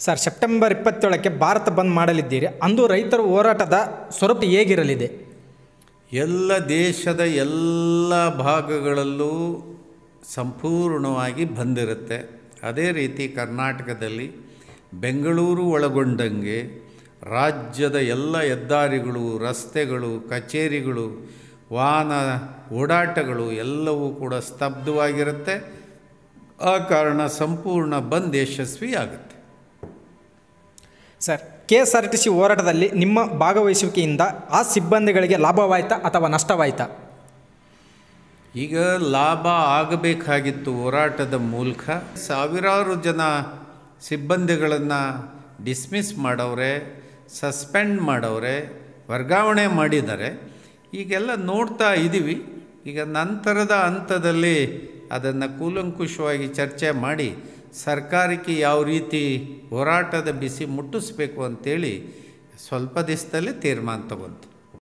sir September ಇಪ್ಪತ್ತೇಳಕ್ಕೆ Bharat ಬಂದ್ ಮಾಡಲಿದ್ದೀರಿ ಅಂದು ರೈತರ ಹೋರಾಟದ ಸ್ವರೂಪ ಹೇಗಿರಲಿದೆ ಎಲ್ಲ ದೇಶದ ಎಲ್ಲ ಭಾಗಗಳಲ್ಲೂ ಸಂಪೂರ್ಣವಾಗಿ ಬಂದಿರುತ್ತೆ ಅದೇ ರೀತಿ ಕರ್ನಾಟಕದಲ್ಲಿ ಬೆಂಗಳೂರು ಒಳಗೊಂಡಂಗೆ ರಾಜ್ಯದ ಎಲ್ಲ ಹೆದ್ದಾರಿಗಳು ರಸ್ತೆಗಳು ಕಚೇರಿಗಳು ವಾಹನ ಓಡಾಟಗಳು ಎಲ್ಲವೂ ಕೂಡ ಸ್ತಬ್ಧವಾಗಿರುತ್ತೆ ಆ ಕಾರಣ ಸಂಪೂರ್ಣ ಬಂದ್ ಯಶಸ್ವಿಯಾಗುತ್ತೆ sir K S R T C ಹೋರಾಟದಲ್ಲಿ ನಿಮ್ಮ ಭಾಗವಹಿಸುವಿಕೆಯಿಂದ ಆ ಸಿಬ್ಬಂದಿಗಳಿಗೆ ಲಾಭವಾಯ್ತಾ ಅಥವಾ ನಷ್ಟವಾಯ್ತಾ ಈಗ ಲಾಭ ಆಗಬೇಕಾಗಿತ್ತು ಹೋರಾಟದ ಮೂಲಕ ಸಾವಿರಾರು ಜನ ಸಿಬ್ಬಂದಿಗಳನ್ನು ಡಿಸ್ಮಿಸ್ ಮಾಡವ್ರೆ ಸಸ್ಪೆಂಡ್ ಮಾಡವ್ರೆ ವರ್ಗಾವಣೆ ಮಾಡಿದ್ದಾರೆ ಈಗೆಲ್ಲ ನೋಡ್ತಾ ಇದ್ದೀವಿ ಈಗ ನಂತರದ ಹಂತದಲ್ಲಿ ಅದನ್ನು ಕೂಲಂಕುಷವಾಗಿ ಚರ್ಚೆ ಮಾಡಿ ಸರ್ಕಾರಕ್ಕೆ ಯಾವ ರೀತಿ ಹೋರಾಟದ ಬಿಸಿ ಮುಟ್ಟಿಸ್ಬೇಕು ಅಂತೇಳಿ ಸ್ವಲ್ಪ ದಿವಸದಲ್ಲೇ ತೀರ್ಮಾನ ತಗೊಂತು